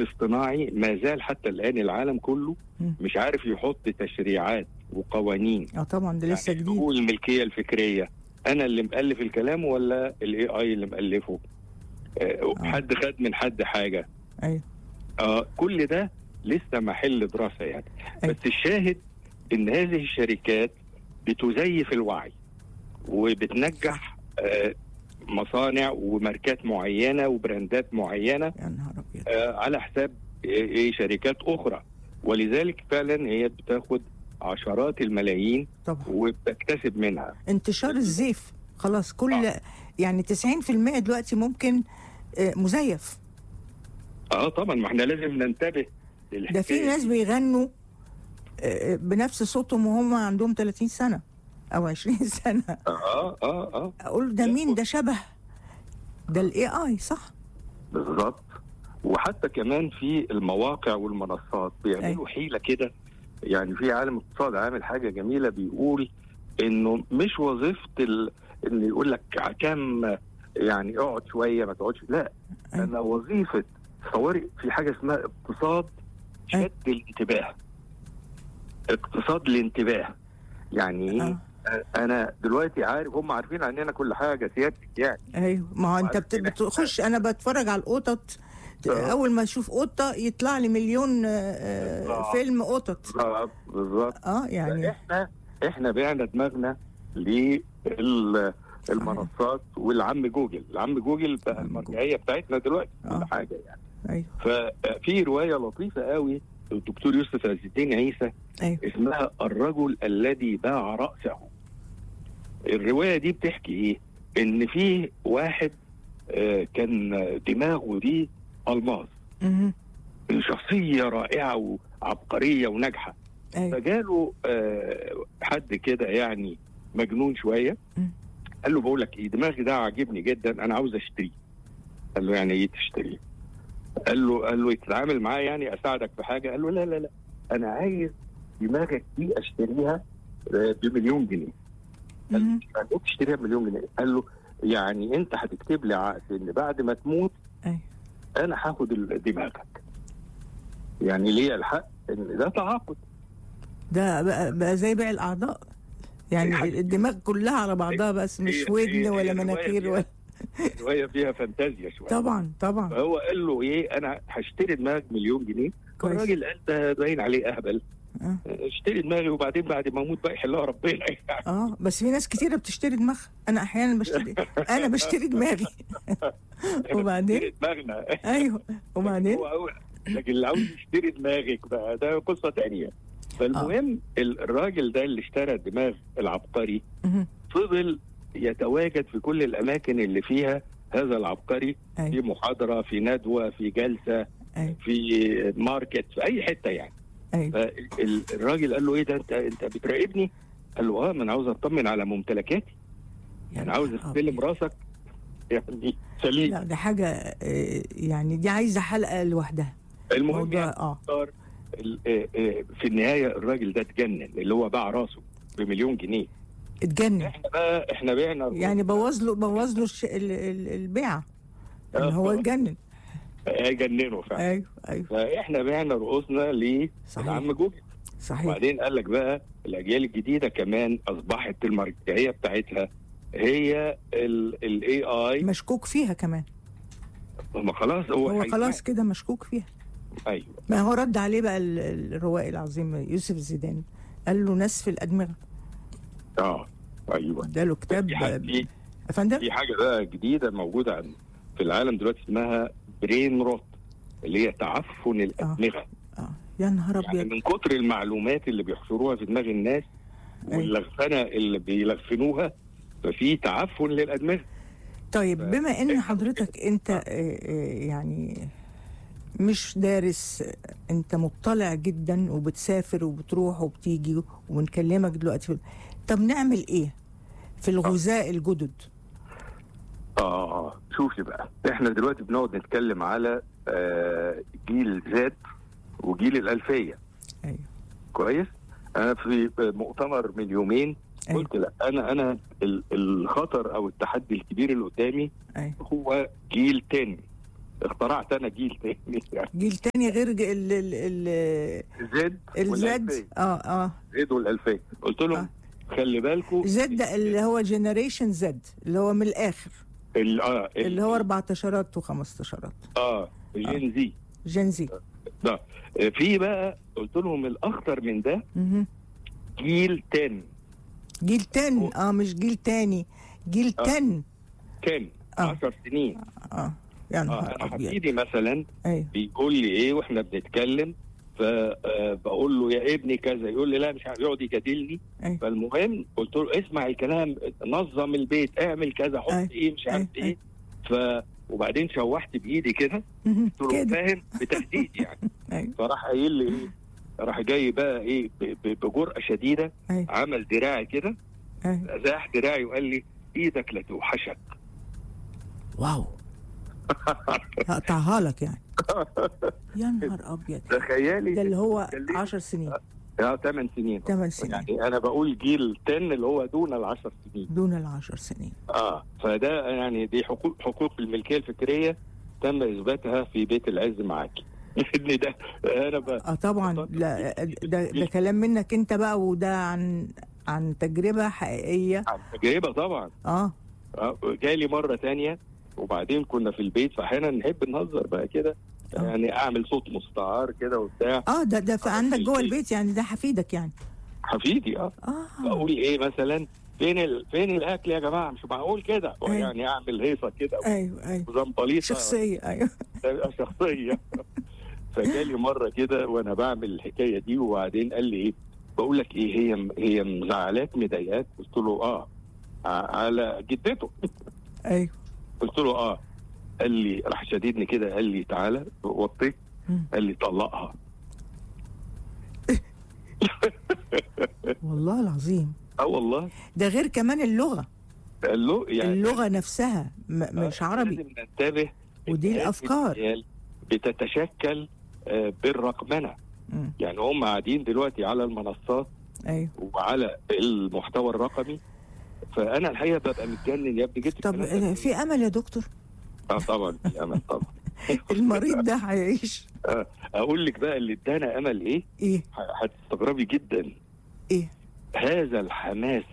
الاصطناعي ما زال حتى الان العالم كله مم. مش عارف يحط تشريعات وقوانين اه طبعا ده لسه يعني جديد هو الملكيه الفكريه انا اللي مؤلف الكلام ولا الاي اي اللي مؤلفه آه، آه. حد خد من حد حاجه ايوه آه كل ده لسه محل دراسه يعني أيوة. بس الشاهد ان هذه الشركات بتزيف الوعي وبتنجح آه مصانع وماركات معينه وبراندات معينه يا نهار ابيض آه على حساب آه، إيه شركات اخرى ولذلك فعلا هي بتاخد عشرات الملايين طبعا وبتكتسب منها انتشار الزيف خلاص كل آه. يعني 90% دلوقتي ممكن آه، مزيف اه طبعا ما احنا لازم ننتبه ده في للحكاية ناس دي. بيغنوا آه، بنفس صوتهم وهم عندهم 30 سنة أو 20 سنة اه اه اه أقول ده مين ده شبه ده الاي اي صح؟ بالظبط وحتى كمان في المواقع والمنصات بيعملوا أيوة. حيله كده يعني في عالم اقتصاد عامل حاجه جميله بيقول انه مش وظيفه ال... ان يقول لك كم يعني اقعد شويه ما تقعدش لا أيوة. انا وظيفه تصوري في حاجه اسمها اقتصاد أيوة. شد الانتباه اقتصاد الانتباه يعني ايه آه. انا دلوقتي عارف هم عارفين عننا كل حاجه سيادتك يعني ايوه ما هو انت بت- وبعدين إحنا- بتخش انا بتفرج على القطط آه. اول ما اشوف قطه يطلع لي مليون آه، آه، بالظبط. فيلم قطط بالظبط بالظبط اه يعني احنا احنا بعنا دماغنا للمنصات والعم جوجل العم جوجل بقى عم المرجعيه بتاعتنا دلوقتي آه. كل حاجه يعني ايوه ففي روايه لطيفه قوي الدكتور يوسف عز الدين عيسى ايوه اسمها الرجل الذي باع راسه الروايه دي بتحكي ايه ان في واحد آه، كان دماغه دي الماظ مهم. شخصيه رائعه وعبقريه وناجحه ايوه فجاله آه، حد كده يعني مجنون شويه مم. قال له بقول لك ايه دماغي ده عاجبني جدا انا عاوز اشتريه قال له يعني ايه تشتريه قال له قال له تتعامل معاه يعني اساعدك في حاجه قال له لا لا لا انا عايز دماغك دي اشتريها آه، بمليون جنيه قال مهم. له يعني ايه تشتريها بمليون جنيه قال له يعني انت هتكتب لي عقد ان بعد ما تموت ايوه انا هاخد ال- دماغك يعني ليه الحق ان ده تعاقد ده بقى, بقى زي بيع الاعضاء يعني حاجة- الدماغ كلها على بعضها بس مش هي- ودن هي- ولا هي مناخير رواية ولا شويه فيها فانتازيا شويه طبعا طبعا فهو قال له ايه انا هشتري دماغك مليون جنيه كويس الراجل قال ده باين عليه اهبل آه. اشتري دماغي وبعدين بعد ما اموت بقى يحلها ربنا يعني اه بس في ناس كتيره بتشتري دماغها انا احيانا بشتري انا بشتري دماغي وبعدين؟ اشتري دماغنا ايوه وبعدين هو أول لكن اللي عاوز يشتري دماغك بقى ده قصه تانية فالمهم ال- الراجل ده اللي اشترى دماغ العبقري مهم. فضل يتواجد في كل الاماكن اللي فيها هذا العبقري في ايوه محاضره في ندوه في جلسه ايوه في ماركت في اي حته يعني ايوه فالراجل قال له ايه ده انت انت بتراقبني؟ قال له اه ما انا عاوز اطمن على ممتلكاتي يا انا عاوز نهار استلم أبيض. راسك يعني سليم لا ده حاجه آه، يعني دي عايزه حلقه لوحدها المهم موضوع يعني اه صار ال- آه، آه، في النهايه الراجل ده اتجنن اللي هو باع راسه بمليون جنيه اتجنن احنا بقى احنا بعنا يعني بوظ له بوظ له الش- ال- ال- البيعه ان هو آه. اتجنن هيجننه فعلا ايوه ايوه فاحنا بعنا رؤوسنا للعم صحيح جوجل صحيح وبعدين قال لك بقى الاجيال الجديده كمان اصبحت المرجعيه بتاعتها هي الاي اي مشكوك فيها كمان ما خلاص هو هو هيسمع. خلاص كده مشكوك فيها ايوه ما هو رد عليه بقى ال- الروائي العظيم يوسف الزيداني قال له نسف الادمغه اه ايوه اداله كتاب في حاجة- في يا فندم في حاجه بقى جديده موجوده عن في العالم دلوقتي اسمها برين روت اللي هي تعفن الادمغه اه يا نهار يعني ابيض من كتر المعلومات اللي بيحشروها في دماغ الناس أيوة. واللغفنه اللي بيلغفنوها ففي تعفن للادمغه طيب بما ان حضرتك انت آه، آه، يعني مش دارس انت مطلع جدا وبتسافر وبتروح وبتيجي ونكلمك دلوقتي في- طب نعمل ايه في الغذاء الجدد اه اه شوفي بقى احنا دلوقتي بنقعد نتكلم على آه جيل زاد وجيل الالفيه ايوه كويس انا في مؤتمر من يومين أيوة. قلت لا انا انا ال- الخطر او التحدي الكبير اللي قدامي ايوه هو جيل 10 اخترعت انا جيل تاني يعني جيل تاني غير ج- ال ال ال زد الزد اه اه زد والالفيه قلت لهم آه. خلي بالكم زد ده اللي هو جنريشن زد اللي هو من الاخر ال- اه ال- اللي هو 14 و15 اه جين زي جين زي ده آه، في بقى قلت لهم الاخطر من ده مهم. جيل 10 جيل 10 اه مش جيل تاني جيل آه. 10 10 آه. 10 سنين اه يا اه نهار انا ابيض حفيدي مثلا ايوه بيقول لي ايه واحنا بنتكلم فبقول له يا ابني كذا يقول لي لا مش عارف يقعد يجادلني أيوة. فالمهم قلت له اسمع الكلام نظم البيت اعمل كذا حط أيوة. ايه مش عارف أيوة. ايه ف وبعدين شوحت بايدي كده مهم. قلت له كده فاهم بتهديد يعني ايوه فراح قايل لي ايه راح جاي بقى ايه ب- ب- بجرأة شديدة ايوه عمل دراعي كده ايوه زاح دراعي وقال لي ايدك لا توحشك واو هقطعها لك يعني يا نهار ابيض تخيلي ده اللي هو خليني- 10 سنين اه 8 سنين 8 سنين يعني انا بقول جيل 10 اللي هو دون ال 10 سنين دون العشر سنين اه فده يعني دي حقوق حقوق الملكيه الفكريه تم اثباتها في بيت العز معاكي ان ده انا ب... اه طبعا لا ده ده كلام منك انت بقى وده عن عن تجربه حقيقيه عن تجربه طبعا اه آه جالي مره تانية وبعدين كنا في البيت فاحيانا نحب نهزر بقى كده آه. يعني اعمل صوت مستعار كده وبتاع اه ده ده في آه، عندك في جوه البيت. البيت يعني ده حفيدك يعني حفيدي اه اه بقول ايه مثلا فين ال... فين الاكل يا جماعه مش معقول كده أيوة. يعني اعمل هيصه كده ايوه ايوه وزنطليطه شخصيه ايوه تبقى شخصيه فجالي مره كده وانا بعمل الحكايه دي وبعدين قال لي ايه بقول لك ايه هي هي مزعلاك مضايقاك قلت له اه ع- على جدته ايوه قلت له اه قال لي راح شديدني كده قال لي تعالى وطيت مم. قال لي طلقها والله العظيم اه والله ده غير كمان اللغه قال له يعني اللغه نفسها م- آه، مش عربي لازم ننتبه ودي إن هذه الأفكار. الأجيال بتتشكل آه، بالرقمنه مم. يعني هم قاعدين دلوقتي على المنصات ايوه وعلى المحتوى الرقمي فانا الحقيقه ببقى متجنن يا ابني جبت طب الكلام ده آه، في امل يا دكتور اه طبعا في امل طبعا المريض ده هيعيش اقول لك بقى اللي ادانا امل ايه ايه ه- هتستغربي جدا ايه هذا الحماس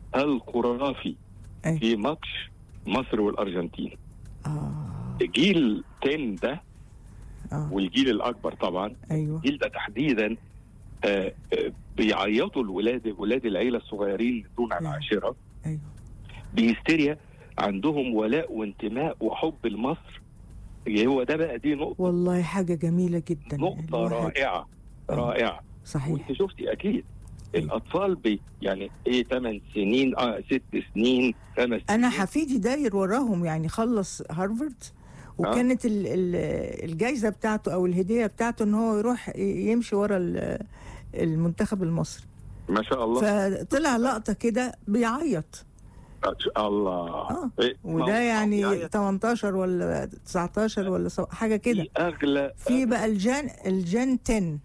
الخرافي أي. في ماتش مصر والارجنتين اه جيل 10 ده اه والجيل الاكبر طبعا ايوه الجيل ده تحديدا آه، آه، بيعيطوا الولاد ولاد العيله الصغيرين دون أيوة. العاشره ايوه بهستيريا عندهم ولاء وانتماء وحب لمصر هو ده بقى دي نقطة والله حاجه جميله جدا نقطة الواحد- رائعة آه. رائعة صحيح وانت شفتي اكيد أيوة. الاطفال بي يعني ايه 8 سنين اه 6 سنين 5 انا سنين حفيدي داير وراهم يعني خلص هارفارد وكانت ال- ال- الجايزه بتاعته او الهديه بتاعته ان هو يروح ي- يمشي ورا ال- المنتخب المصري ما شاء الله فطلع لقطه كده بيعيط ما شاء الله آه. إيه، ما هو- وده يعني يعني 18 ولا 19 ولا سو- حاجه كده في اغلى في بقى الجان الجان 10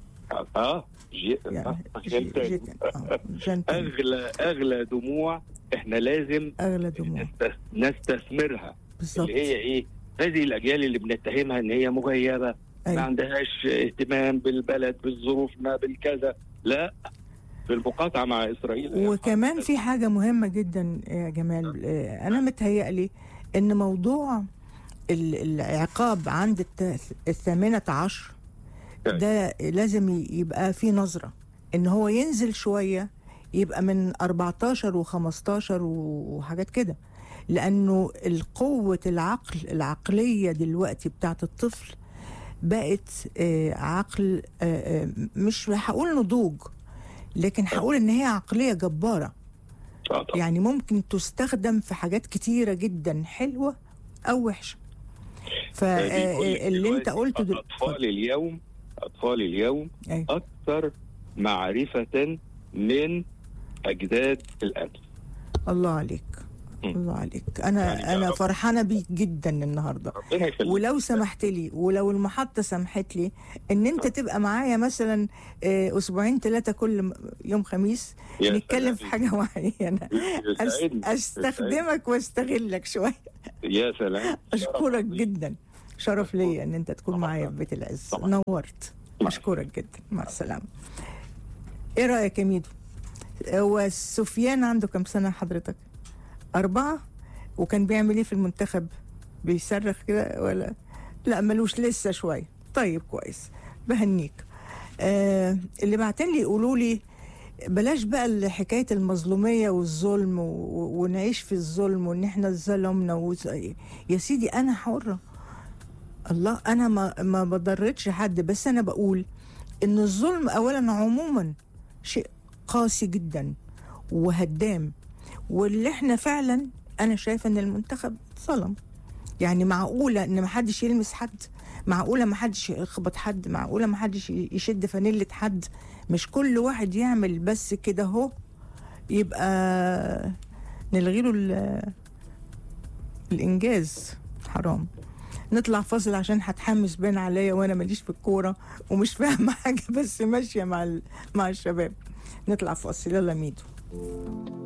اه جي يعني آه، جي- جدا. جي- آه، جان 10 اغلى اغلى دموع احنا لازم اغلى دموع نستس- نستثمرها بالظبط اللي هي ايه هذه الاجيال اللي بنتهمها ان هي مغيبه ما أيوة. عندهاش اهتمام بالبلد بالظروفنا بالكذا لا في المقاطعه مع اسرائيل وكمان في حاجة مهمة جدا يا جمال آه، أنا متهيألي إن موضوع ال- العقاب عند الت- الثامنة عشر ده لازم ي- يبقى في نظرة إن هو ينزل شوية يبقى من 14 و15 وحاجات كده لأنه القوة العقل العقلية دلوقتي بتاعت الطفل بقت آه، عقل آه، آه، مش هقول نضوج لكن هقول ان هي عقليه جباره آه طبعا. يعني ممكن تستخدم في حاجات كتيره جدا حلوه او وحشه بيقول لك فاللي انت دلوقتي قلته دل... اطفال اليوم اطفال اليوم أيوة. اكثر معرفه من اجداد الامس الله عليك مم. الله عليك انا يعني يا انا رب. فرحانه بيك جدا النهارده ربنا يخليك ولو سمحت لي ولو المحطه سمحت لي ان انت تبقى معايا مثلا آه، اسبوعين ثلاثه كل م- يوم خميس يا نتكلم في سلام. حاجه معينه أس... يسعدني. استخدمك واستغلك شويه يا سلام اشكرك جدا شرف ليا ان انت تكون معايا في بيت العز طبعا. نورت مع اشكرك جدا مع السلامه ايه رايك يا ميدو هو سفيان عنده كم سنه حضرتك اربعه وكان بيعمل ايه في المنتخب بيصرخ كده ولا لا ملوش لسه شويه طيب كويس بهنيك آه اللي بعتين لي يقولوا لي بلاش بقى حكايه المظلوميه والظلم و... و- ونعيش في الظلم وان احنا ظلمنا وز... يا سيدي انا حره الله انا ما ما بضرتش حد بس انا بقول ان الظلم اولا عموما شيء قاسي جدا وهدام واللي احنا فعلا انا شايفه ان المنتخب ظلم يعني معقوله ان ما حدش يلمس حد معقوله ما حدش يخبط حد معقوله ما حدش يشد فانيله حد مش كل واحد يعمل بس كده اهو يبقى نلغي له ال- الانجاز حرام نطلع فاصل عشان هتحمس بين عليا وانا ماليش في الكوره ومش فاهمه حاجه بس ماشيه مع ال- مع الشباب نطلع فاصل يلا ميدو